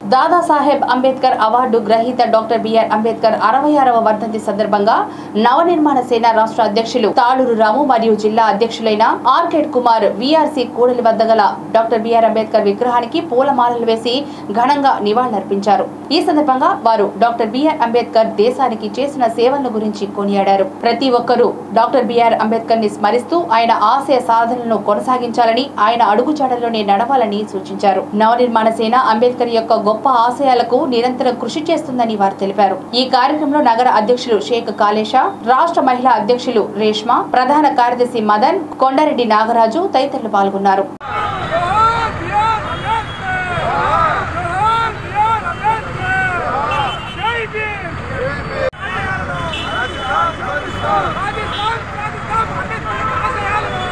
Dadasaheb Ambedkar award గ్రహీత doctor BR Ambedkar అరవై ఆరవ వర్ధంతి సందర్భంగా నవనిర్మాణ సేన రాష్ట్ర అధ్యక్షులు తాళూరు రాము మరియు జిల్లా అధ్యక్షులైన ఆర్కెడ్ కుమార్ విఆర్సి కూడలి వద్ద గల డాక్టర్ బిఆర్ అంబేద్కర్ విగ్రహానికి పూలమాలలు వేసి ఘనంగా నివాళులర్పించారు ఈ సందర్భంగా వారు డాక్టర్ బిఆర్ అంబేద్కర్ దేశానికి చేసిన సేవల గురించి కొనియాడారు ప్రతి ఒక్కరూ డాక్టర్ బిఆర్ అంబేద్కర్ ని స్మరిస్తూ ఆయన ఆశయ సాధనలను కొనసాగించాలని ఆయన అడుగుజాడల్లోనే నడవాలని సూచించారు నవనిర్మాణ సేన అంబేద్కర్ యొక్క గొప్ప ఆశయాలకు నిరంతరం కృషి చేస్తుందని వారు తెలిపారు ఈ కార్యక్రమంలో నగర అధ్యక్షులు షేక్ కాళేషా రాష్ట్ర మహిళా అధ్యక్షులు రేష్మా ప్రధాన కార్యదర్శి మదన్ కొండారెడ్డి నాగరాజు తదితరులు పాల్గొన్నారు జోహార్ బిఆర్ అంబేద్కర్ జోహార్ బిఆర్ అంబేద్కర్ జై భీమ్ రాజస్థాన్ రాజస్థాన్ అంబేద్కర్ ఆశయాలను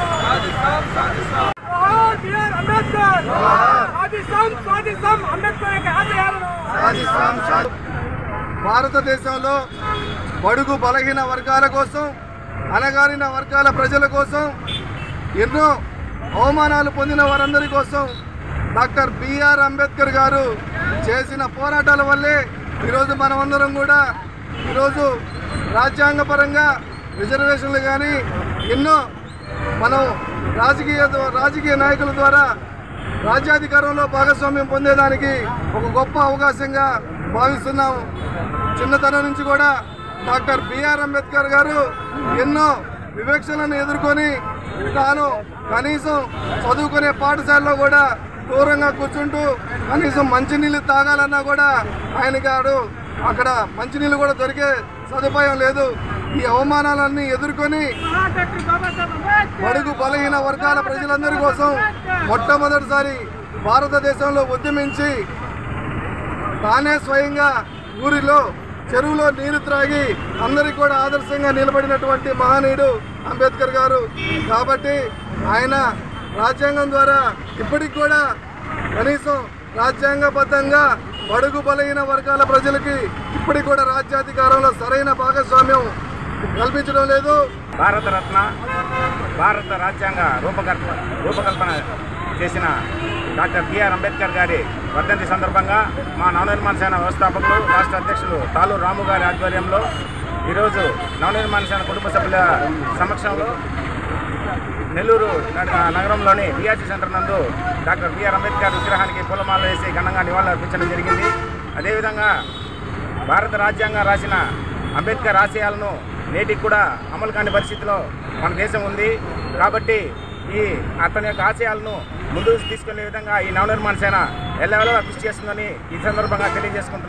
జోహార్ బిఆర్ అంబేద్కర్ రాజస్థాన్ రాజస్థాన్ అంబేద్కర్ యొక్క ఆశయాలను భారతదేశంలో బడుగు బలహీన వర్గాల కోసం అణగారిన వర్గాల ప్రజల కోసం ఎన్నో అవమానాలు పొందిన వారందరి కోసం డాక్టర్ బిఆర్ అంబేద్కర్ గారు చేసిన పోరాటాల వల్లే ఈరోజు మనమందరం కూడా ఈరోజు రాజ్యాంగపరంగా రిజర్వేషన్లు కానీ ఎన్నో మనం రాజకీయ రాజకీయ నాయకుల ద్వారా రాజ్యాధికారంలో భాగస్వామ్యం పొందేదానికి ఒక గొప్ప అవకాశంగా భావిస్తున్నాం చిన్నతనం నుంచి కూడా డాక్టర్ బిఆర్ అంబేద్కర్ గారు ఎన్నో వివక్షలను ఎదుర్కొని తాను కనీసం చదువుకునే పాఠశాలలో కూడా దూరంగా కూర్చుంటూ కనీసం మంచినీళ్ళు తాగాలన్నా కూడా ఆయన గారు అక్కడ మంచినీళ్ళు కూడా దొరికే సదుపాయం లేదు ఈ అవమానాలన్నీ ఎదుర్కొని డాక్టర్ బాబాసాహెబ్ అంబేద్కర్ బడుగు బలహీన వర్గాల ప్రజలందరి కోసం మొట్టమొదటిసారి భారతదేశంలో ఉద్యమించి తానే స్వయంగా ఊరిలో చెరువులో నీరు త్రాగి అందరికీ కూడా ఆదర్శంగా నిలబడినటువంటి మహనీయుడు అంబేద్కర్ గారు కాబట్టి ఆయన రాజ్యాంగం ద్వారా ఇప్పటికి కూడా కనీసం రాజ్యాంగబద్ధంగా బడుగు బలహీన వర్గాల ప్రజలకి ఇప్పటికి కూడా రాజ్యాధికారంలో సరైన భాగస్వామ్యం కల్పించడం లేదు భారతరత్న భారత రాజ్యాంగ రూపకల్ప రూపకల్పన చేసిన డాక్టర్ బిఆర్ అంబేద్కర్ గారి వర్ధంతి సందర్భంగా మా నవనిర్మాణ సేన వ్యవస్థాపకులు రాష్ట్ర అధ్యక్షులు తాలూరు రాము గారి ఆధ్వర్యంలో ఈరోజు నవనిర్మాణ సేన కుటుంబ సభ్యుల సమక్షంలో నెల్లూరు నగ- నగరంలోని బీఆర్సీ సెంటర్ నందు డాక్టర్ బిఆర్ అంబేద్కర్ విగ్రహానికి పూలమాల వేసి ఘనంగా నివాళులు అర్పించడం జరిగింది అదేవిధంగా భారత రాజ్యాంగం రాసిన అంబేద్కర్ ఆశయాలను నేటికి కూడా అమలు కాని పరిస్థితిలో మన దేశం ఉంది కాబట్టి ఈ అతని యొక్క ఆశయాలను ముందుకు తీసుకునే విధంగా ఈ నవనిర్మాణ సేన ఎల్లవెల్లలా కృషి చేస్తుందని ఈ సందర్భంగా తెలియజేసుకుంటున్నాను